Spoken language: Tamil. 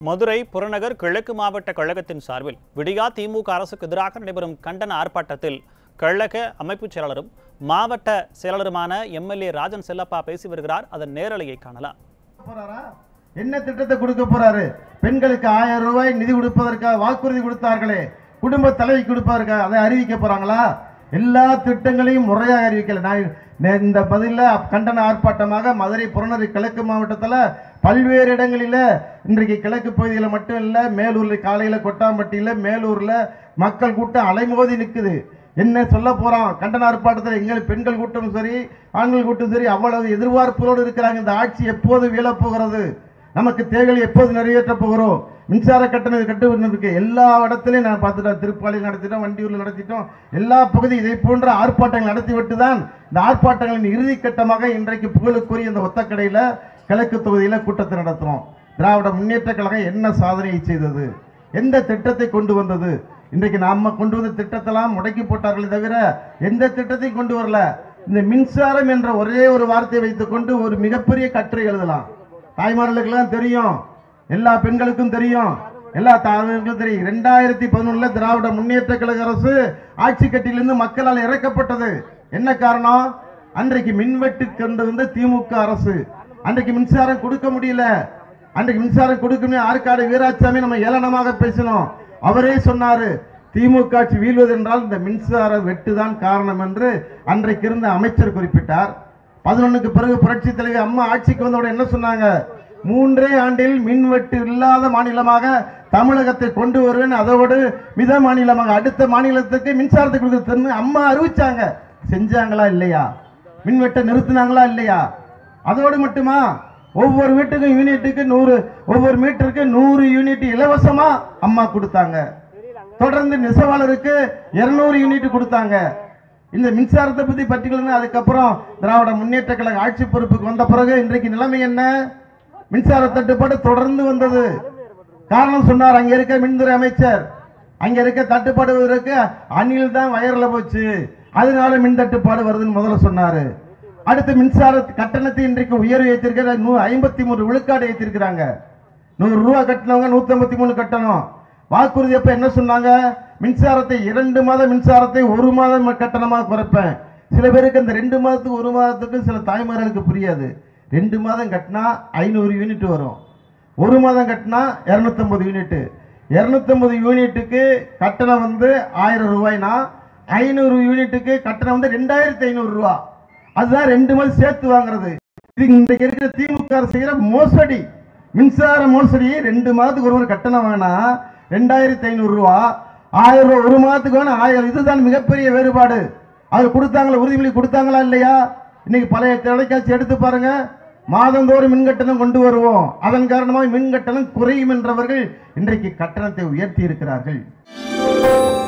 மதுரை புறநகர் கிழக்கு மாவட்ட கழகத்தின் சார்பில் விடியா திமுக அரசுக்கு எதிராக நடைபெறும் கண்டன ஆர்ப்பாட்டத்தில் கழக அமைப்புச் செயலாளரும் மாவட்ட செயலாளருமான எம்எல்ஏ ராஜன் செல்லப்பா பேசி வருகிறார் அதன் நேரலையை காணலாம் போறாரா என்ன திட்டத்தை கொடுக்க போறாரு பெண்களுக்கு ஆயிரம் ரூபாய் நிதி கொடுப்பதற்காக வாக்குறுதி கொடுத்தார்களே குடும்ப தலைவி கொடுப்பதற்காக அதை அறிவிக்க போறாங்களா எல்லா திட்டங்களையும் முறையாக அறிவிக்கல நான் நே- இந்த பதில கண்டன ஆர்ப்பாட்டமாக மதுரை புறநகர் கிழக்கு மாவட்டத்தில் பல்வேறு இடங்களில் இன்றைக்கு கிழக்கு பகுதியில் மட்டும் இல்லை மேலூர்ல காலையில் கொட்டாம்பட்டியில் மேலூரில் மக்கள் கூட்டம் அலைமோதி நிற்குது என்ன சொல்ல போறோம் கண்டன ஆர்ப்பாட்டத்தில் எங்கள் பெண்கள் கூட்டம் சரி ஆண்கள் கூட்டம் சரி அவ்வளவு எதிர்பார்ப்போடு இருக்கிறாங்க இந்த ஆட்சி எப்போது வீழப் போகிறது நமக்கு தேவைகளை எப்போது நிறைவேற்றப் போகிறோம் மின்சார கட்டணம் கட்டு இருக்கு எல்லா இடத்துலையும் நான் பார்த்துட்டோம் திருப்பாலையில் நடத்திட்டோம் வண்டியூரில் நடத்திட்டோம் எல்லா பகுதி இதை போன்ற ஆர்ப்பாட்டங்கள் நடத்திவிட்டு தான் இந்த ஆர்ப்பாட்டங்களின் இறுதி கட்டமாக இன்றைக்கு புகழுக்குரிய இந்த ஒத்தக்கடையில் கிழக்கு தொகுதியில் கூட்டத்தை நடத்துறோம் திராவிட முன்னேற்ற கழகம் என்ன சாதனையை செய்தது எந்த திட்டத்தை கொண்டு வந்தது இன்றைக்கு நாம கொண்டு வந்த திட்டத்தெல்லாம் முடக்கி போட்டார்களே தவிர எந்த திட்டத்தையும் கொண்டு வரல இந்த மின்சாரம் என்ற ஒரே ஒரு வார்த்தையை வைத்துக்கொண்டு ஒரு மிகப்பெரிய கட்டுரை எழுதலாம் தாய்மார்களுக்கெல்லாம் தெரியும் எல்லா பெண்களுக்கும் தெரியும் எல்லா தாய்மார்களுக்கும் தெரியும் ரெண்டாயிரத்தி பதினொன்னுல திராவிட முன்னேற்ற கழக அரசு ஆட்சி கட்டிலிருந்து மக்களால் இறக்கப்பட்டது என்ன காரணம் அன்றைக்கு மின்வெட்டு கொண்டு வந்த திமுக அரசு அன்றைக்கு மின்சாரம் கொடுக்க முடியல அன்றைக்கு மின்சாரம் கொடுக்கணும் ஆற்காடு வீராசாமி நம்ம ஏளனமாக பேசினோம் அவரே சொன்னாரு திமுக ஆட்சி வீழ்வது என்றால் இந்த மின்சார வெட்டு தான் காரணம் என்று அன்றைக்கு இருந்த அமைச்சர் குறிப்பிட்டார் பதினொன்னுக்கு பிறகு புரட்சி தலைவி அம்மா ஆட்சிக்கு வந்தவுடன் என்ன சொன்னாங்க மூன்றே ஆண்டில் மின்வெட்டு இல்லாத மாநிலமாக தமிழகத்தை கொண்டு வருவேன் அதோடு மித மாநிலமாக அடுத்த மாநிலத்துக்கு மின்சாரத்தை கொடுக்குறது அம்மா அறிவிச்சாங்க செஞ்சாங்களா இல்லையா மின்வெட்டை நிறுத்தினாங்களா இல்லையா அதோடு மட்டுமா ஒவ்வொரு வீட்டுக்கும் யூனிட்டுக்கு நூறு ஒவ்வொரு மீட்டருக்கு நூறு யூனிட் இலவசமா அம்மா கொடுத்தாங்க தொடர்ந்து நெசவாளருக்கு 200 யூனிட் கொடுத்தாங்க இந்த மின்சாரத்தை பத்தி பர்டிகுலர் அதுக்கப்புறம் திராவிட முன்னேற்ற கழக ஆட்சி பொறுப்புக்கு வந்த பிறகு இன்றைக்கு நிலைமை என்ன மின்சார தட்டுப்பாடு தொடர்ந்து வந்தது காரணம் சொன்னார் அங்க இருக்க மின்துறை அமைச்சர் அங்க இருக்க தட்டுப்பாடு இருக்கு அணில் தான் வயர்ல போச்சு அதனால மின் தட்டுப்பாடு வருதுன்னு முதல்ல சொன்னாரு அடுத்து மின்சார கட்டணத்தை இன்றைக்கு உயர்வு ஏற்றிருக்கிற நூ ஐம்பத்தி மூணு விழுக்காடு ஏற்றிருக்கிறாங்க நூறு ரூபா கட்டினவங்க நூத்தி மூணு கட்டணும் வாக்குறுதி அப்ப என்ன சொன்னாங்க மின்சாரத்தை இரண்டு மாத மின்சாரத்தை ஒரு மாதம் கட்டணமாக குறைப்பேன் சில பேருக்கு அந்த ரெண்டு மாதத்துக்கு ஒரு மாதத்துக்கு சில தாய்மார்களுக்கு புரியாது ரெண்டு மாதம் கட்டினா ஐநூறு யூனிட் வரும் ஒரு மாதம் கட்டினா இரநூத்தம்பது யூனிட் இரநூத்தம்பது யூனிட்டுக்கு கட்டணம் வந்து ஆயிரம் ரூபாய்னா ஐநூறு யூனிட்டுக்கு கட்டணம் வந்து ரெண்டாயிரத்தி ஐநூறு ரூபா அதுதான் ரெண்டு மாதம் சேர்த்து வாங்குறது இது இன்றைக்கு இருக்கிற திமுக அரசு செய்கிற மோசடி மின்சார மோசடி ரெண்டு மாதத்துக்கு ஒரு முறை கட்டணம் வாங்கினா ரெண்டாயிரத்தி ஐநூறு ரூபா ஆயிரம் ரூபா ஒரு மாதத்துக்கு வேணும் ஆயிரம் இதுதான் மிகப்பெரிய வேறுபாடு அது கொடுத்தாங்களா உறுதிமொழி கொடுத்தாங்களா இல்லையா இன்னைக்கு பழைய தொலைக்காட்சி எடுத்து பாருங்க மாதந்தோறும் மின் கட்டணம் கொண்டு வருவோம் அதன் காரணமாக மின் கட்டணம் குறையும் என்றவர்கள் இன்றைக்கு கட்டணத்தை உயர்த்தி இருக்கிறார்கள்